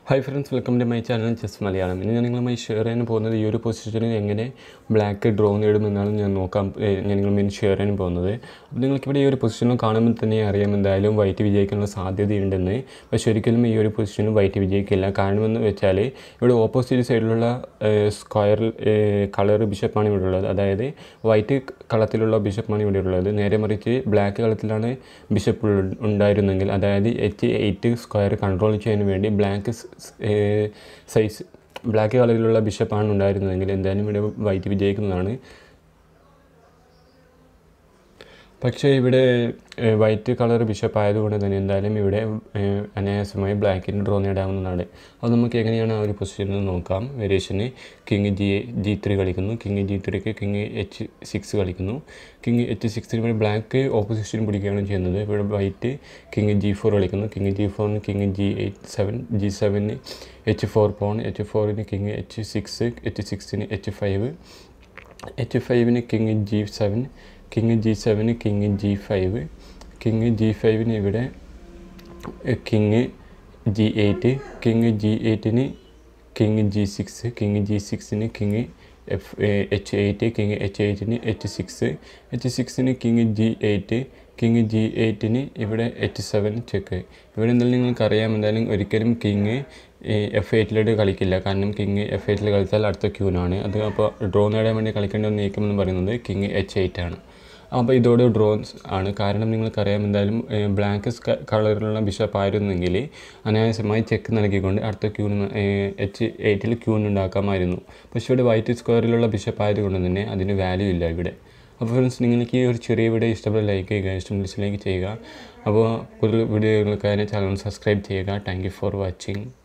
hi friends welcome to my channel chess Malayalam ഇന്ന് ഞാൻ നിങ്ങളുമായി ഷെയർ ചെയ്യാൻ പോകുന്നത് ഈ ഒരു പൊസിഷനിൽ എങ്ങനെ ബ്ലാക്ക് ഡ്രോ നേടുമെന്നാണ് ഞാൻ നോക്കാൻ ഏഹ് ഞാൻ നിങ്ങളുമായി ഷെയർ ചെയ്യാൻ പോകുന്നത് അപ്പോൾ നിങ്ങൾക്കിവിടെ ഈ ഒരു പൊസിഷനിൽ കാണുമ്പോൾ തന്നെ അറിയാം എന്തായാലും വൈറ്റ് വിജയിക്കാനുള്ള സാധ്യതയുണ്ടെന്ന് പക്ഷേ ഒരിക്കലും ഈ ഒരു പൊസിഷനിൽ വൈറ്റ് വിജയിക്കില്ല കാരണമെന്ന് വെച്ചാൽ ഇവിടെ ഓപ്പോസിറ്റ് സൈഡിലുള്ള സ്ക്വയർ കളർ ബിഷപ്പാണ് ഇവിടെ ഉള്ളത് അതായത് വൈറ്റ് കളത്തിലുള്ള ബിഷപ്പാണ് ഇവിടെ ഉള്ളത് നേരെ മറിച്ച് ബ്ലാക്ക് കളത്തിലാണ് ബിഷപ്പ് ഉള്ള- ഉണ്ടായിരുന്നെങ്കിൽ അതായത് എച്ച് എയ്റ്റ് സ്ക്വയർ കൺട്രോൾ ചെയ്യാൻ വേണ്ടി ബ്ലാക്ക് സൈസ് ബ്ലാക്ക് കളറിലുള്ള ബിഷപ്പാണ് ഉണ്ടായിരുന്നതെങ്കിൽ എന്തായാലും ഇവിടെ വൈറ്റ് വിജയിക്കുന്നതാണ് പക്ഷേ ഇവിടെ ഏഹ്, വൈറ്റ് കളർ ബിഷപ്പ് ആയതുകൊണ്ട് തന്നെ എന്തായാലും ഇവിടെ ഏഹ്, അനായാസമായി ബ്ലാക്കിന് ഡ്രോ നേടാവുന്നതാണ് അത് നമുക്ക് എങ്ങനെയാണ് ആ ഒരു പൊസിഷനിൽ നോക്കാം വേരിയേഷന് കിങ് ജി ജി ത്രീ കളിക്കുന്നു കിങ് ജി ത്രീക്ക് കിങ് എച്ച് സിക്സ് കളിക്കുന്നു കിങ് എച്ച് സിക്സിന് ഇവിടെ ബ്ലാക്ക് ഓപ്പോസിഷൻ പിടിക്കുകയാണ് ചെയ്യുന്നത് ഇവിടെ വൈറ്റ് കിങ് ജി ഫോർ കളിക്കുന്നു കിങ് ജി ഫോറിന് king G eight seven G സെവന് എച്ച് ഫോർ പോൺ എച്ച് ഫോറിന് കിങ് എച്ച് സിക്സ് എച്ച് സിക്സിന് എച്ച് ഫൈവ് എച്ച് ഫൈവിന് king G seven king G സെവന് king G five king G ഫൈവിന് ഇവിടെ king G eight king G എയ്റ്റിന് king G six king G സിക്സിന് king F H eight king H എയ്റ്റിന് H six H സിക്സിന് king G eight king G എയ്റ്റിന് ഇവിടെ H seven check ഇവിടെ എന്തായാലും നിങ്ങൾക്ക് അറിയാം എന്തായാലും ഒരിക്കലും കിങ് എഫ് എയ്റ്റിലോട്ട് കളിക്കില്ല കാരണം കിങ് എഫ് എയ്റ്റിൽ കളിച്ചാൽ അടുത്ത ക്യൂനാണ് അത് അപ്പോൾ ഡ്രോ നേടാൻ വേണ്ടി കളിക്കേണ്ട നീക്കം എന്ന് പറയുന്നത് കിങ് എച്ച് എയ്റ്റ് ആണ് അപ്പോൾ ഇതോടെ ഡ്രോൺസ് ആണ് കാരണം നിങ്ങൾക്കറിയാം എന്തായാലും ബ്ലാക്ക് കളറിലുള്ള ബിഷപ്പ് ആയിരുന്നെങ്കിൽ അനായാസമായി ചെക്ക് നൽകിക്കൊണ്ട് അടുത്ത ക്യൂന് എച്ച് എയ്റ്റിൽ ക്യൂൻ ഉണ്ടാക്കാമായിരുന്നു പക്ഷേ ഇവിടെ വൈറ്റ് സ്ക്വയറിലുള്ള ബിഷപ്പ് ആയതുകൊണ്ട് തന്നെ അതിന് വാല്യൂ ഇല്ല ഇവിടെ അപ്പോൾ ഫ്രണ്ട്സ് നിങ്ങൾക്ക് ഈ ഒരു ചെറിയ വീഡിയോ ഇഷ്ടപ്പെട്ട ലൈക്ക് ചെയ്യുക ഇഷ്ടം ഡിസ്ലൈക്ക് ചെയ്യുക അപ്പോൾ കൂടുതൽ വീഡിയോകൾക്കായി ചാനൽ സബ്സ്ക്രൈബ് ചെയ്യുക താങ്ക് യു ഫോർ വാച്ചിങ്